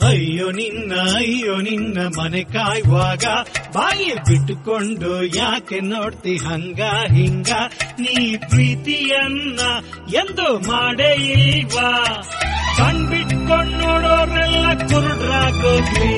ಅಯ್ಯೋ ನಿನ್ನ ಅಯ್ಯೋ ನಿನ್ನ ಮನೆ ಕಾಯುವಾಗ ಬಾಯಿ ಬಿಟ್ಟುಕೊಂಡು ಯಾಕೆ ನೋಡ್ತಿ ಹಂಗ ಹಿಂಗ ನೀ ಪ್ರೀತಿಯನ್ನ ಎಂದು ಮಾಡೇ ಇಲ್ವಾ ಕಣ್ಬಿಟ್ಕೊಂಡು ನೋಡೋರೆಲ್ಲ ಕುರುಡ್ರಾಗೋಗ್ಲಿ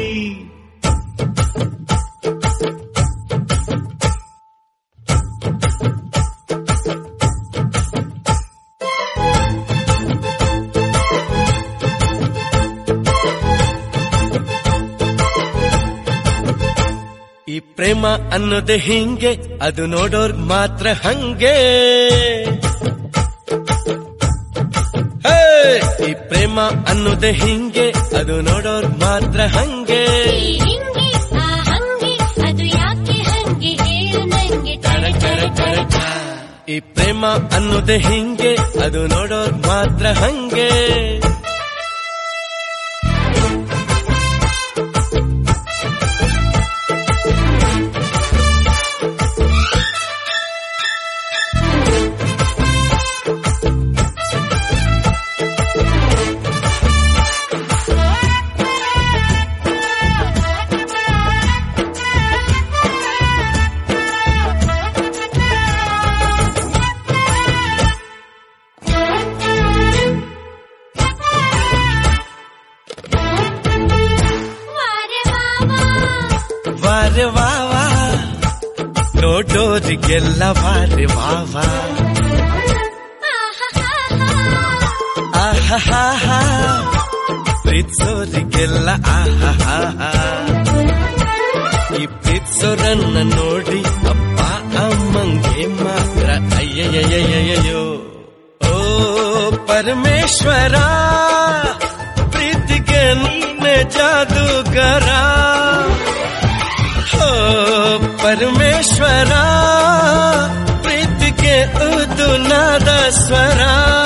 ಈ ಪ್ರೇಮ ಅನ್ನೋದೇ ಹಿಂಗೆ ಅದು ನೋಡೋರ್ ಮಾತ್ರ ಹಂಗೆ ಹೇ! ಈ ಪ್ರೇಮ ಅನ್ನೋದೇ ಹಿಂಗೆ ಅದು ನೋಡೋರ್ ಮಾತ್ರ ಹಂಗೆ ಈ ಹಿಂಗೆ ಆ ಹಂಗೆ ಅದು ಯಾಕೆ ಹಂಗೆ ಹೇಳು ನಂಗೆ ಟಡ ಟಡ ಟಡ ಟ. ಈ ಪ್ರೇಮ ಅನ್ನೋದೇ ಹಿಂಗೆ ಅದು ನೋಡೋರ್ ಮಾತ್ರ ಹಂಗೆ ವಾರೆ ವಾವಾ ವಾರೆ ವಾವಾ ನೋಡೋರಿಗೆಲ್ಲ ವಾರೆ ವಾವಾ ಆಹಾಹಾ ಪ್ರೀತ್ಸೋರಿಗೆಲ್ಲ ಆಹಾಹಾ ಈ ಪ್ರೀತ್ಸೋರನ್ನ ನೋಡಿ ಅಪ್ಪ ಅಮ್ಮಂಗೆ ಮಾತ್ರ ಅಯ್ಯಯ್ಯಯ್ಯಯ್ಯಯ್ಯೋ ಓ ಪರಮೇಶ್ವರ ಪ್ರೀತಿಗೆ ನೀನೆ ಜಾದೂಗರ ಓ ಪರಮೇಶ್ವರ ಪ್ರೀತಿಗೆ ಉದು ನಾದ ಸ್ವರ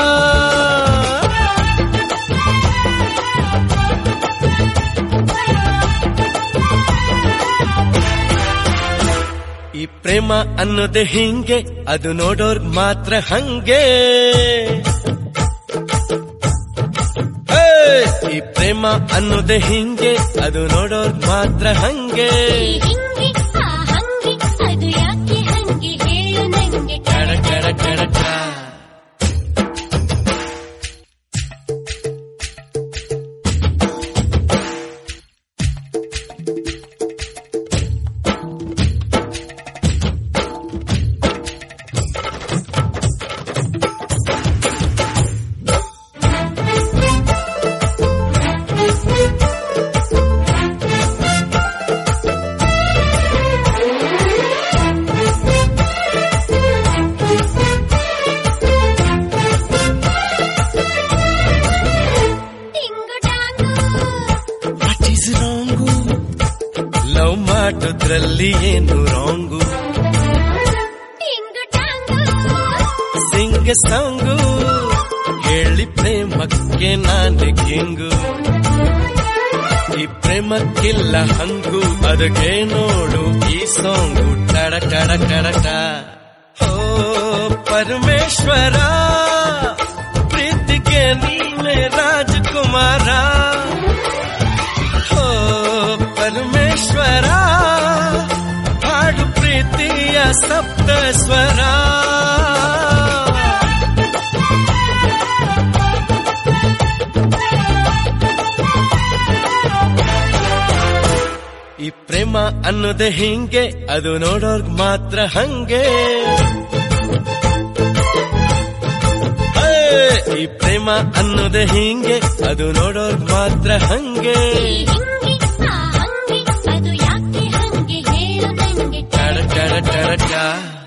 ಈ ಪ್ರೇಮ ಅನ್ನೋದೇ ಹಿಂಗೆ ಅದು ನೋಡೋರ್ ಮಾತ್ರ ಹಂಗೆ ಹೇ! ಈ ಪ್ರೇಮ ಅನ್ನೋದೇ ಹಿಂಗೆ ಅದು ನೋಡೋರ್ ಮಾತ್ರ ಹಂಗೆ ಈ ಹಿಂಗೆ ಆ ಹಂಗೆ ಅದು ಯಾಕೆ ಹಂಗೆ ಹೇಳು ನಂಗೆ ಟಡ ಟಡ ಟಡ ಟ. ಟಿಂಗು ಟಾಂಗು ವಾಟ್ ಈಸ್ ರಾಂಗು ಲವ್ ಮಾಡೋದ್ರಲ್ಲಿ ಏನು ರಾಂಗು ಟಿಂಗು ಟಾಂಗು ಸಿಂಗ ಸಾಂಗು ಹೇಳಿ ಪ್ರೇಮಕ್ಕೆ ನಾನೇ ಕಿಂಗು ಈ ಪ್ರೇಮಕ್ಕಿಲ್ಲ ಹಂಗು ಅದಕ್ಕೆ ನೋಡು ಈ ಸಾಂಗು ಟಡ ಟಡ ಟಡ ಟ. ಓ ಪರಮೇಶ್ವರ ಪ್ರೀತಿಗೆ ನೀನೆ ರಾಜಕುಮಾರ ಓ ಪರಮೇಶ್ವರ ಹಾಡು ಪ್ರೀತಿಯ ಸಪ್ತ ಸ್ವರ ಈ ಪ್ರೇಮ ಅನ್ನೋದೇ ಹಿಂಗೆ ಅದು ನೋಡೋರ್ಗ್ ಮಾತ್ರ ಹಂಗೆ ಹೇ! ಈ ಪ್ರೇಮ ಅನ್ನೋದೇ ಹಿಂಗೆ ಅದು ನೋಡೋರ್ಗ್ ಮಾತ್ರ ಹಂಗೆ ಈ ಹಿಂಗೆ ಆ ಹಂಗೆ ಅದು ಯಾಕೆ ಹಂಗೆ ಹೇಳು ನಂಗೆ ಟಡ ಟಡ ಟಡ ಟ.